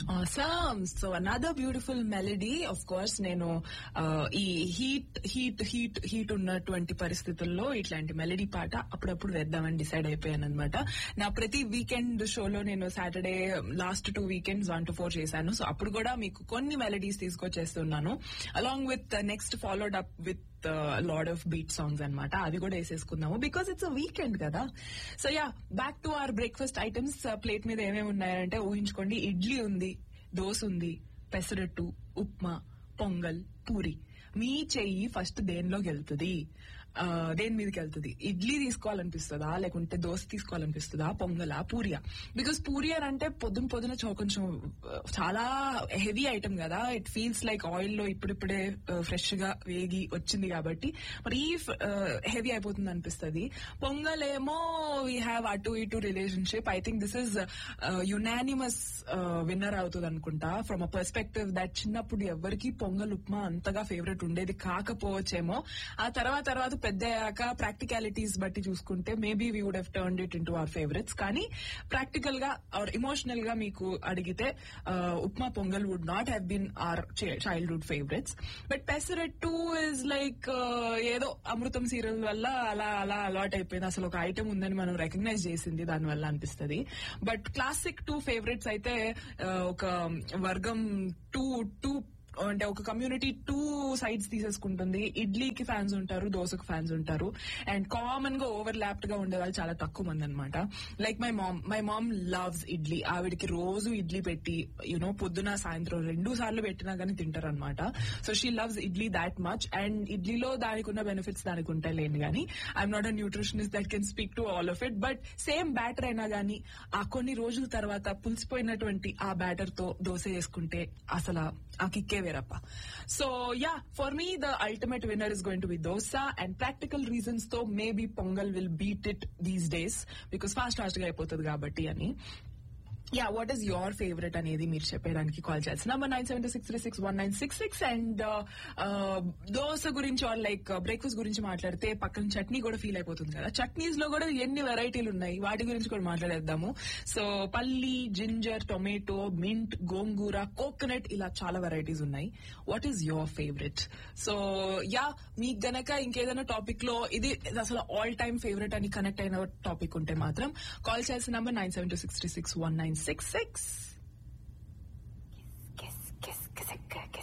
Awesome. So another beautiful melody. Of course, నేను uh, ఈ heat heat heat heat ఉన్నటువంటి పరిస్థితుల్లో ఇట్లాంటి మెలడీ పాట అప్పుడప్పుడు వేద్దామని డిసైడ్ అయిపోయాను అనమాట నా ప్రతి వీకెండ్ షోలో నేను Saturday last two weekends one to four చేశాను సో అప్పుడు కూడా మీకు కొన్ని మెలడీస్ తీసుకొచ్చేస్తున్నాను along with next followed up with load of beat songs అన్నమాట అవి కూడా వేసేసుకుందాము బికాస్ ఇట్స్ అ వీకెండ్ కదా so yeah back to our breakfast items plate మీద ఏమేమి ఉన్నాయంటే ఊహించుకోండి ఇడ్లీ ఉంది దోశ ఉంది పెసరట్టు ఉప్మా పొంగల్ పూరి మీ చెయ్యి ఫస్ట్ దేనిలోకి వెళ్తుంది ఆ, దేని మీదకి వెళ్తుంది ఇడ్లీ తీసుకోవాలనిపిస్తుందా లేకుంటే దోశ తీసుకోవాలనిపిస్తుందా పొంగలా పూరియా బికాస్ పూరి అని అంటే పొద్దున పొద్దున చో- కొంచెం ఆ, చాలా హెవీ ఐటమ్ కదా ఇట్ ఫీల్స్ లైక్ ఆయిల్ లో ఇప్పుడిప్పుడే ఫ్రెష్ గా వేగి వచ్చింది కాబట్టి మరి ఈ హెవీ అయిపోతుంది అనిపిస్తుంది పొంగల్ ఏమో వీ హ్యావ్ అటు ఇటు relationship I think this is unanimous winner అవుతుంది అనుకుంటా ఫ్రమ్ అ పర్స్పెక్టివ్ దట్ చిన్నప్పుడు ఎవరికి పొంగల్ ఉప్మా అంతగా ఫేవరెట్ ఉండేది కాకపోవచ్చేమో ఆ తర్వాత తర్వాత పెద్ద అయ్యాక ప్రాక్టికాలిటీస్ బట్టి చూసుకుంటే maybe we would have turn it in to our favourites కానీ ప్రాక్టికల్ గా ఆర్ ఇమోషనల్ గా మీకు అడిగితే ఆ, upma pongal would not have been our childhood favourites but pesarattu is like ఏదో అమృతం సీరియల్ వల్ల అలా అలా అలవాట్ అయిపోయింది అసలు ఒక ఐటమ్ ఉందని మనం రికగ్నైజ్ చేసింది దాని వల్ల అనిపిస్తుంది బట్ క్లాసిక్ టూ ఫేవరెట్స్ అయితే ఆ, ఒక వర్గం టూ టూ అంటే ఒక కమ్యూనిటీ టూ సైడ్స్ తీసేసుకుంటుంది ఇడ్లీకి ఫ్యాన్స్ ఉంటారు దోశకు ఫ్యాన్స్ ఉంటారు అండ్ కామన్ గా ఓవర్ ల్యాప్డ్ గా ఉండే వాళ్ళు చాలా తక్కువ మంది అనమాట like my mom my mom loves idli ఆవిడకి రోజు ఇడ్లీ పెట్టి యునో పొద్దున సాయంత్రం రెండు సార్లు పెట్టినా గానీ తింటారు అనమాట so she loves idli that much and ఇడ్లీలో దానికి ఉన్న బెనిఫిట్స్ దానికి ఉంటాయి లేని కానీ I'm not a nutritionist that can speak to all of it but same batter అయినా గానీ ఆ కొన్ని రోజుల తర్వాత పులిసిపోయినటువంటి ఆ బ్యాటర్ తో దోశ వేసుకుంటే అసలు ఆ కిక్కే వేరప్ప so yeah for me the ultimate winner is going to be dosa and practical reasons తో maybe pongal will beat it these days because fast fast గా అయిపోతుంది కాబట్టి అని yeah what is your favourite అనేది మీరు చెప్పేదానికి కాల్ చేయాల్సి number nine seven six three six one nine six six and dosa గురించి ఆర్ లైక్ బ్రేక్ఫాస్ట్ గురించి మాట్లాడితే పక్కన చట్నీ కూడా ఫీల్ అయిపోతుంది కదా చట్నీస్ లో కూడా ఎన్ని వెరైటీలు ఉన్నాయి వాటి గురించి కూడా మాట్లాడేద్దాము సో పల్లి ginger tomato mint gongura coconut ఇలా చాలా వెరైటీస్ ఉన్నాయి what is your favourite so yeah మీకు గనక ఇంకేదైనా టాపిక్ లో ఇది ఇది అసలు ఆల్ టైమ్ ఫేవరెట్ అని కనెక్ట్ అయిన టాపిక్ ఉంటే మాత్రం కాల్ చేయాల్సిన number nine seven two six three six one nine six six